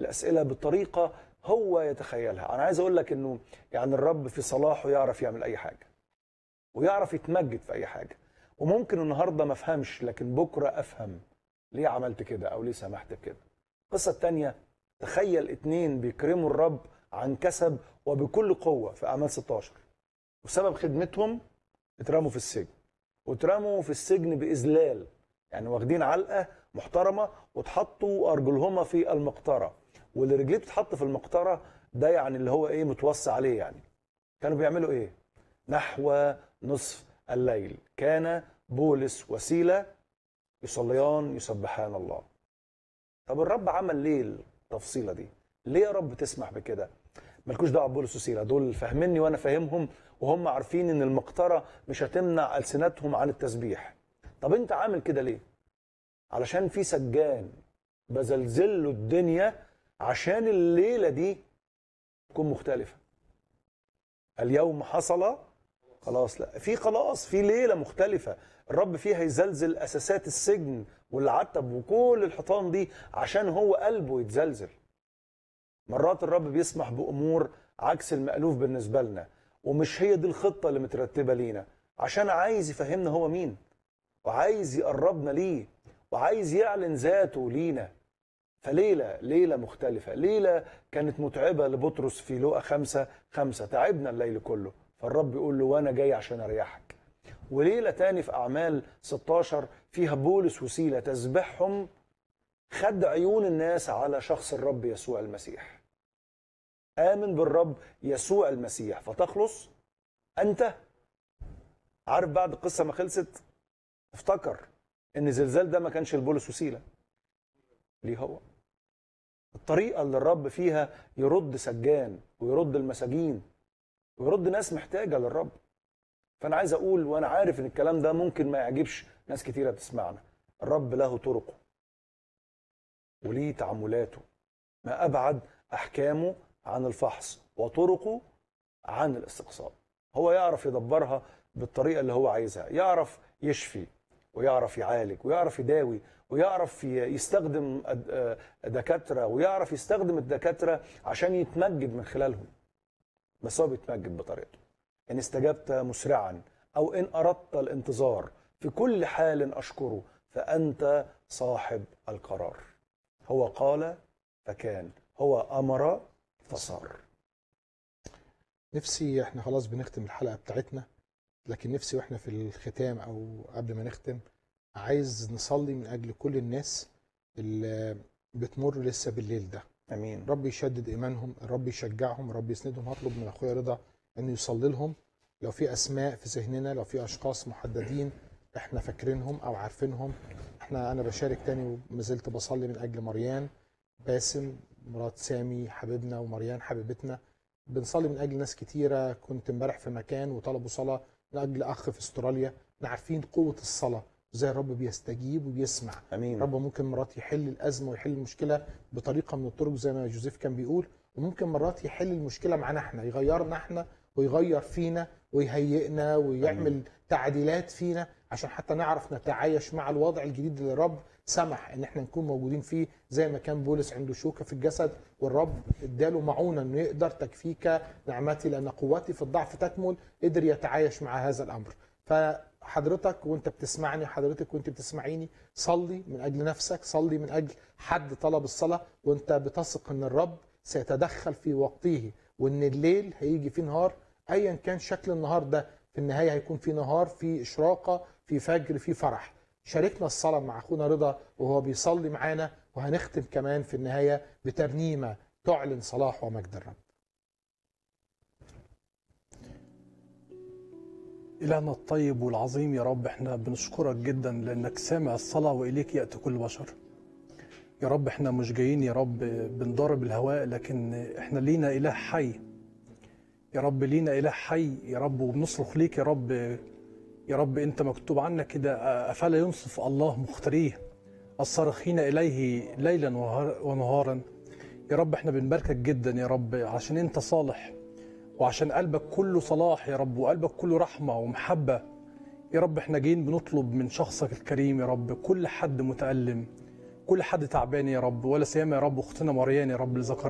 الاسئله بطريقه هو يتخيلها انا عايز اقول لك انه يعني الرب في صلاحه يعرف يعمل اي حاجه ويعرف يتمجد في اي حاجه وممكن النهارده ما افهمش لكن بكره افهم ليه عملت كده او ليه سمحت بكده القصه الثانيه تخيل اتنين بيكرموا الرب عن كسب وبكل قوه في اعمال 16 وبسبب خدمتهم اترموا في السجن واترموا في السجن باذلال يعني واخدين علقه محترمه واتحطوا ارجلهما في المقطره واللي رجليه بتتحط في المقطره ده يعني اللي هو ايه متوصي عليه يعني كانوا بيعملوا ايه نحو نصف الليل كان بولس وسيله يصليان يسبحان الله طب الرب عمل ليه التفصيله دي ليه يا رب تسمح بكده مالكوش دعوه ببولس وسيله دول فاهميني وانا فاهمهم وهم عارفين ان المقطره مش هتمنع السنتهم عن التسبيح طب انت عامل كده ليه علشان في سجان بزلزل له الدنيا عشان الليله دي تكون مختلفه اليوم حصل خلاص لا في خلاص في ليله مختلفه الرب فيها يزلزل اساسات السجن والعتب وكل الحيطان دي عشان هو قلبه يتزلزل مرات الرب بيسمح بامور عكس المالوف بالنسبه لنا ومش هي دي الخطه اللي مترتبه لينا عشان عايز يفهمنا هو مين وعايز يقربنا ليه وعايز يعلن ذاته لينا فليلة ليلة مختلفة ليلة كانت متعبة لبطرس في لوقا خمسة خمسة تعبنا الليل كله فالرب يقول له وأنا جاي عشان أريحك وليلة تاني في أعمال 16 فيها بولس وسيلة تسبحهم خد عيون الناس على شخص الرب يسوع المسيح آمن بالرب يسوع المسيح فتخلص أنت عارف بعد القصة ما خلصت افتكر ان الزلزال ده ما كانش لبولس وسيله ليه هو الطريقه اللي الرب فيها يرد سجان ويرد المساجين ويرد ناس محتاجه للرب فانا عايز اقول وانا عارف ان الكلام ده ممكن ما يعجبش ناس كتيره بتسمعنا الرب له طرقه وليه تعاملاته ما ابعد احكامه عن الفحص وطرقه عن الاستقصاء هو يعرف يدبرها بالطريقه اللي هو عايزها يعرف يشفي ويعرف يعالج ويعرف يداوي ويعرف يستخدم دكاترة ويعرف يستخدم الدكاترة عشان يتمجد من خلالهم بس هو بيتمجد بطريقته إن استجبت مسرعا أو إن أردت الانتظار في كل حال أشكره فأنت صاحب القرار هو قال فكان هو أمر فصار نفسي احنا خلاص بنختم الحلقة بتاعتنا لكن نفسي واحنا في الختام او قبل ما نختم عايز نصلي من اجل كل الناس اللي بتمر لسه بالليل ده امين رب يشدد ايمانهم رب يشجعهم رب يسندهم هطلب من اخويا رضا انه يصلي لهم لو في اسماء في ذهننا لو في اشخاص محددين احنا فاكرينهم او عارفينهم احنا انا بشارك تاني وما زلت بصلي من اجل مريان باسم مرات سامي حبيبنا ومريان حبيبتنا بنصلي من اجل ناس كتيره كنت امبارح في مكان وطلبوا صلاه من اجل اخ في استراليا احنا عارفين قوه الصلاه ازاي الرب بيستجيب وبيسمع امين رب ممكن مرات يحل الازمه ويحل المشكله بطريقه من الطرق زي ما جوزيف كان بيقول وممكن مرات يحل المشكله معانا احنا يغيرنا احنا ويغير فينا ويهيئنا ويعمل أمين. تعديلات فينا عشان حتى نعرف نتعايش مع الوضع الجديد اللي الرب سمح ان احنا نكون موجودين فيه زي ما كان بولس عنده شوكه في الجسد والرب اداله معونه انه يقدر تكفيك نعمتي لان قوتي في الضعف تكمل قدر يتعايش مع هذا الامر فحضرتك وانت بتسمعني حضرتك وانت بتسمعيني صلي من اجل نفسك صلي من اجل حد طلب الصلاه وانت بتثق ان الرب سيتدخل في وقته وان الليل هيجي فيه نهار ايا كان شكل النهار ده في النهايه هيكون في نهار في اشراقه في فجر في فرح شاركنا الصلاه مع اخونا رضا وهو بيصلي معانا وهنختم كمان في النهايه بترنيمه تعلن صلاح ومجد الرب إلهنا الطيب والعظيم يا رب احنا بنشكرك جدا لأنك سامع الصلاة وإليك يأتي كل بشر يا رب احنا مش جايين يا رب بنضرب الهواء لكن احنا لينا إله حي يا رب لينا إله حي يا رب وبنصرخ ليك يا رب يا رب أنت مكتوب عنك كده أفلا ينصف الله مختاريه الصارخين إليه ليلا وهار- ونهارا يا رب احنا بنباركك جدا يا رب عشان أنت صالح وعشان قلبك كله صلاح يا رب وقلبك كله رحمة ومحبة يا رب احنا جايين بنطلب من شخصك الكريم يا رب كل حد متألم وكل حد تعبان يا رب ولا سيما يا رب اختنا مريان يا رب اللي ذكر